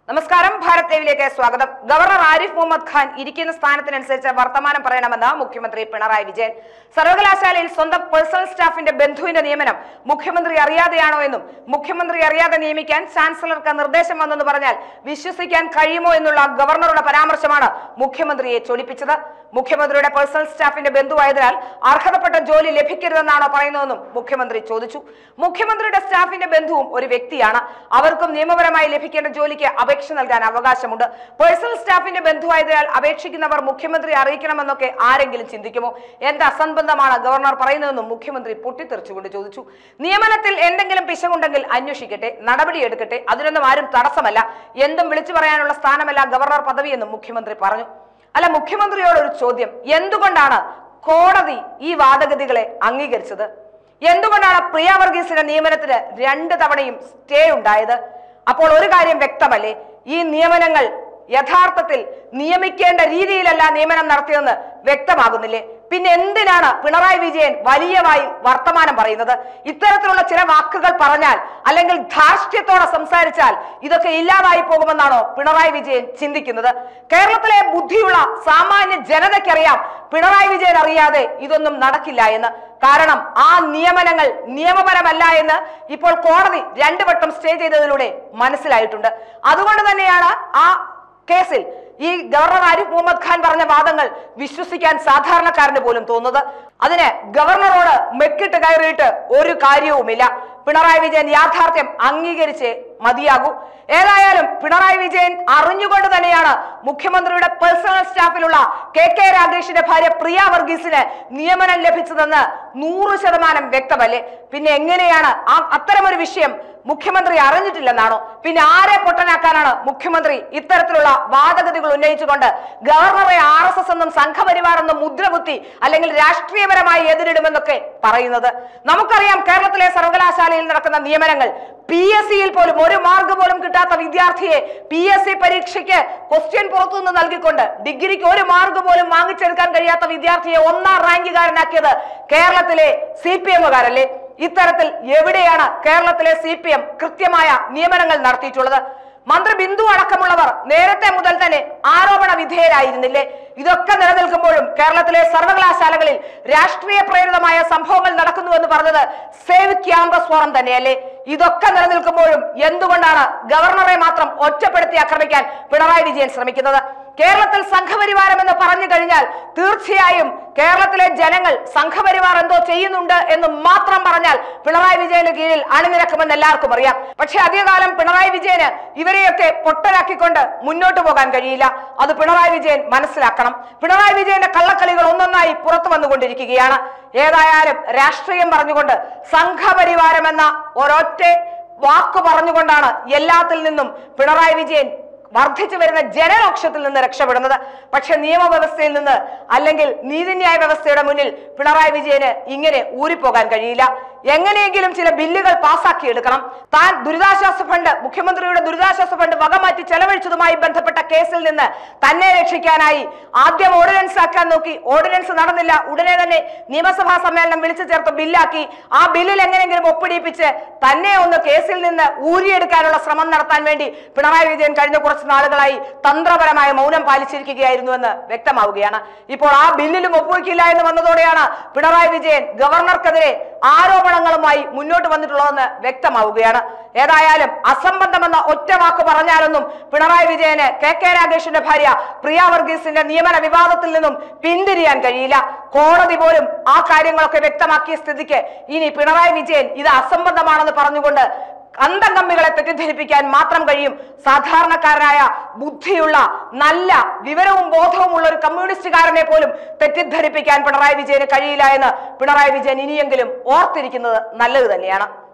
നമസ്കാരം ഭാരത് ലൈവിലേക്ക് സ്വാഗതം ഗവർണർ ആരിഫ് മുഹമ്മദ് ഖാൻ ഇരിക്കുന്ന സ്ഥാനത്തിനനുസരിച്ച് വർത്തമാനം പറയണമെന്ന് മുഖ്യമന്ത്രി പിണറായി വിജയൻ സർവകലാശാലയിൽ സ്വന്തം പേഴ്സണൽ സ്റ്റാഫിന്റെ ബന്ധുവിന്റെ നിയമനം മുഖ്യമന്ത്രി അറിയാതെയാണോ എന്നും മുഖ്യമന്ത്രി അറിയാതെ നിയമിക്കാൻ ചാൻസലർക്ക് നിർദ്ദേശം വന്നെന്ന് പറഞ്ഞാൽ വിശ്വസിക്കാൻ കഴിയുമോ എന്നുള്ള ഗവർണറുടെ പരാമർശമാണ് മുഖ്യമന്ത്രിയെ ചൊലിപ്പിച്ചത് മുഖ്യമന്ത്രിയുടെ പേഴ്സണൽ സ്റ്റാഫിന്റെ ബന്ധുവായതിനാൽ അർഹതപ്പെട്ട ജോലി ലഭിക്കരുതെന്നാണോ പറയുന്നതെന്നും മുഖ്യമന്ത്രി ചോദിച്ചു മുഖ്യമന്ത്രിയുടെ സ്റ്റാഫിന്റെ ബന്ധുവും ഒരു വ്യക്തിയാണ് അവർക്കും നിയമപരമായി ലഭിക്കേണ്ട ജോലിക്ക് അപേക്ഷ നൽകാൻ അവകാശമുണ്ട് പേഴ്സണൽ സ്റ്റാഫിന്റെ ബന്ധുവായതിനാൽ അപേക്ഷിക്കുന്നവർ മുഖ്യമന്ത്രി അറിയിക്കണമെന്നൊക്കെ ആരെങ്കിലും ചിന്തിക്കുമോ എന്ത് അസംബന്ധമാണ് ഗവർണർ പറയുന്നതെന്നും മുഖ്യമന്ത്രി പൊട്ടിത്തെറിച്ചുകൊണ്ട് ചോദിച്ചു നിയമനത്തിൽ എന്തെങ്കിലും പിശകുണ്ടെങ്കിൽ അന്വേഷിക്കട്ടെ നടപടിയെടുക്കട്ടെ അതിനൊന്നും ആരും തടസ്സമല്ല എന്തും വിളിച്ചു പറയാനുള്ള സ്ഥാനമല്ല ഗവർണർ പദവിയെന്നും മുഖ്യമന്ത്രി പറഞ്ഞു അല്ല മുഖ്യമന്ത്രിയോട് ഒരു ചോദ്യം എന്തുകൊണ്ടാണ് കോടതി ഈ വാദഗതികളെ അംഗീകരിച്ചത് എന്തുകൊണ്ടാണ് പ്രിയ വർഗീസിന്റെ നിയമനത്തിന് രണ്ട് തവണയും സ്റ്റേ ഉണ്ടായത് അപ്പോൾ ഒരു കാര്യം വ്യക്തമല്ലേ ഈ നിയമനങ്ങൾ യഥാർത്ഥത്തിൽ നിയമിക്കേണ്ട രീതിയിലല്ല നിയമനം നടത്തിയതെന്ന് വ്യക്തമാകുന്നില്ലേ പിന്നെ എന്തിനാണ് പിണറായി വിജയൻ വലിയ വായിൽ വർത്തമാനം പറയുന്നത് ഇത്തരത്തിലുള്ള ചില വാക്കുകൾ പറഞ്ഞാൽ അല്ലെങ്കിൽ ധാർഷ്ട്യത്തോടെ സംസാരിച്ചാൽ ഇതൊക്കെ ഇല്ലാതായി പോകുമെന്നാണോ പിണറായി വിജയൻ ചിന്തിക്കുന്നത് കേരളത്തിലെ ബുദ്ധിയുള്ള സാമാന്യ ജനതയ്ക്കറിയാം പിണറായി വിജയൻ അറിയാതെ ഇതൊന്നും നടക്കില്ല എന്ന് കാരണം ആ നിയമനങ്ങൾ നിയമപരമല്ല എന്ന് ഇപ്പോൾ കോടതി രണ്ടു വട്ടം സ്റ്റേ ചെയ്തതിലൂടെ മനസ്സിലായിട്ടുണ്ട് അതുകൊണ്ട് തന്നെയാണ് ആ കേസിൽ ഈ ഗവർണർ ആരിഫ് മുഹമ്മദ് ഖാൻ പറഞ്ഞ വാദങ്ങൾ വിശ്വസിക്കാൻ സാധാരണക്കാരന് പോലും തോന്നുന്നത് അതിന് ഗവർണറോട് മെക്കിട്ട് കയറിയിട്ട് ഒരു കാര്യവുമില്ല പിണറായി വിജയൻ യാഥാർത്ഥ്യം അംഗീകരിച്ച് മതിയാകൂ ഏതായാലും പിണറായി വിജയൻ അറിഞ്ഞുകൊണ്ട് തന്നെയാണ് മുഖ്യമന്ത്രിയുടെ പേഴ്സണൽ സ്റ്റാഫിലുള്ള കെ കെ രാഗേഷിന്റെ ഭാര്യ പ്രിയ വർഗീസിന് നിയമനം ലഭിച്ചതെന്ന് നൂറ് ശതമാനം വ്യക്തമല്ലേ പിന്നെ എങ്ങനെയാണ് ആ അത്തരമൊരു വിഷയം മുഖ്യമന്ത്രി അറിഞ്ഞിട്ടില്ലെന്നാണോ പിന്നെ ആരെ പൊട്ടനാക്കാനാണ് മുഖ്യമന്ത്രി ഇത്തരത്തിലുള്ള വാദഗതികൾ ഉന്നയിച്ചുകൊണ്ട് ഗവർണറെ ആർ എസ് എസ് എന്നും സംഘപരിവാർ എന്നും മുദ്രകുത്തി അല്ലെങ്കിൽ രാഷ്ട്രീയപരമായി എതിരിടുമെന്നൊക്കെ പറയുന്നത് നമുക്കറിയാം കേരളത്തിലെ സർവകലാശാലയിൽ നടക്കുന്ന നിയമനങ്ങൾ പി എസ് സിയിൽ പോലും ഒരു മാർക്ക് പോലും കിട്ടാത്ത വിദ്യാർത്ഥിയെ പി എസ് സി പരീക്ഷയ്ക്ക് ക്വസ്റ്റ്യൻ പുറത്തുനിന്ന് നൽകിക്കൊണ്ട് ഡിഗ്രിക്ക് ഒരു മാർക്ക് പോലും വാങ്ങിച്ചെടുക്കാൻ കഴിയാത്ത വിദ്യാർത്ഥിയെ ഒന്നാം റാങ്കുകാരനാക്കിയത് കേരളത്തിലെ സി പി എമ്മുകാരല്ലേ ഇത്തരത്തിൽ എവിടെയാണ് കേരളത്തിലെ സി പി എം കൃത്യമായ നിയമനങ്ങൾ നടത്തിയിട്ടുള്ളത് മന്ത്രി ബിന്ദു അടക്കമുള്ളവർ നേരത്തെ മുതൽ തന്നെ ആരോപണ വിധേയരായിരുന്നില്ലേ ഇതൊക്കെ നിലനിൽക്കുമ്പോഴും കേരളത്തിലെ സർവകലാശാലകളിൽ രാഷ്ട്രീയ പ്രേരിതമായ സംഭവങ്ങൾ നടക്കുന്നു എന്ന് പറഞ്ഞത് സേവ് ക്യാമ്പസ് ഫോറം തന്നെയല്ലേ ഇതൊക്കെ നിലനിൽക്കുമ്പോഴും എന്തുകൊണ്ടാണ് ഗവർണറെ മാത്രം ഒറ്റപ്പെടുത്തി ആക്രമിക്കാൻ പിണറായി വിജയൻ ശ്രമിക്കുന്നത് കേരളത്തിൽ സംഘപരിവാരം എന്ന് പറഞ്ഞു കഴിഞ്ഞാൽ തീർച്ചയായും കേരളത്തിലെ ജനങ്ങൾ സംഘപരിവാർ എന്തോ ചെയ്യുന്നുണ്ട് എന്ന് മാത്രം പറഞ്ഞാൽ പിണറായി വിജയന് കീഴിൽ അണിനിരക്കുമെന്ന് എല്ലാവർക്കും അറിയാം പക്ഷെ അധികകാലം പിണറായി വിജയന് ഇവരെയൊക്കെ പൊട്ടരാക്കിക്കൊണ്ട് മുന്നോട്ട് പോകാൻ കഴിയില്ല അത് പിണറായി വിജയൻ മനസ്സിലാക്കണം പിണറായി വിജയന്റെ കള്ളക്കളികൾ ഒന്നൊന്നായി പുറത്തു വന്നുകൊണ്ടിരിക്കുകയാണ് ഏതായാലും രാഷ്ട്രീയം പറഞ്ഞുകൊണ്ട് സംഘപരിവാരം എന്ന ഒരൊറ്റ വാക്ക് പറഞ്ഞുകൊണ്ടാണ് എല്ലാത്തിൽ നിന്നും പിണറായി വിജയൻ വർദ്ധിച്ചു വരുന്ന ജനരോക്ഷത്തിൽ നിന്ന് രക്ഷപ്പെടുന്നത് പക്ഷെ നിയമവ്യവസ്ഥയിൽ നിന്ന് അല്ലെങ്കിൽ നീതിന്യായ വ്യവസ്ഥയുടെ മുന്നിൽ പിണറായി വിജയന് ഇങ്ങനെ ഊരിപ്പോകാൻ കഴിയില്ല എങ്ങനെയെങ്കിലും ചില ബില്ലുകൾ പാസാക്കി എടുക്കണം താൻ ദുരിതാശ്വാസ ഫണ്ട് മുഖ്യമന്ത്രിയുടെ ദുരിതാശ്വാസ ഫണ്ട് വകമാറ്റി ചെലവഴിച്ചതുമായി ബന്ധപ്പെട്ട കേസിൽ നിന്ന് തന്നെ രക്ഷിക്കാനായി ആദ്യം ഓർഡിനൻസ് ആക്കാൻ നോക്കി ഓർഡിനൻസ് നടന്നില്ല ഉടനെ തന്നെ നിയമസഭാ സമ്മേളനം വിളിച്ചു ചേർത്ത് ബില്ലാക്കി ആ ബില്ലിൽ എങ്ങനെയെങ്കിലും ഒപ്പിടിപ്പിച്ച് തന്നെ ഒന്ന് കേസിൽ നിന്ന് ഊരിയെടുക്കാനുള്ള ശ്രമം നടത്താൻ വേണ്ടി പിണറായി വിജയൻ കഴിഞ്ഞ കുറച്ച് നാളുകളായി തന്ത്രപരമായ മൗനം പാലിച്ചിരിക്കുകയായിരുന്നുവെന്ന് വ്യക്തമാവുകയാണ് ഇപ്പോൾ ആ ബില്ലിലും ഒപ്പുവെക്കില്ല എന്ന് വന്നതോടെയാണ് പിണറായി വിജയൻ ഗവർണർക്കെതിരെ ആരോപണങ്ങളുമായി മുന്നോട്ട് വന്നിട്ടുള്ളതെന്ന് വ്യക്തമാവുകയാണ് ഏതായാലും അസംബന്ധമെന്ന ഒറ്റ വാക്ക് പറഞ്ഞാലൊന്നും പിണറായി വിജയന് കെ കെ രാഗേഷിന്റെ ഭാര്യ പ്രിയ വർഗീസിന്റെ നിയമന വിവാദത്തിൽ നിന്നും പിന്തിരിയാൻ കഴിയില്ല കോടതി പോലും ആ കാര്യങ്ങളൊക്കെ വ്യക്തമാക്കിയ സ്ഥിതിക്ക് ഇനി പിണറായി വിജയൻ ഇത് അസംബന്ധമാണെന്ന് പറഞ്ഞുകൊണ്ട് അന്തംകമ്മികളെ തെറ്റിദ്ധരിപ്പിക്കാൻ മാത്രം കഴിയും സാധാരണക്കാരനായ ബുദ്ധിയുള്ള നല്ല വിവരവും ബോധവും ഉള്ള ഒരു കമ്മ്യൂണിസ്റ്റുകാരനെ പോലും തെറ്റിദ്ധരിപ്പിക്കാൻ പിണറായി വിജയന് കഴിയില്ല എന്ന് പിണറായി വിജയൻ ഇനിയെങ്കിലും ഓർത്തിരിക്കുന്നത് നല്ലത് തന്നെയാണ്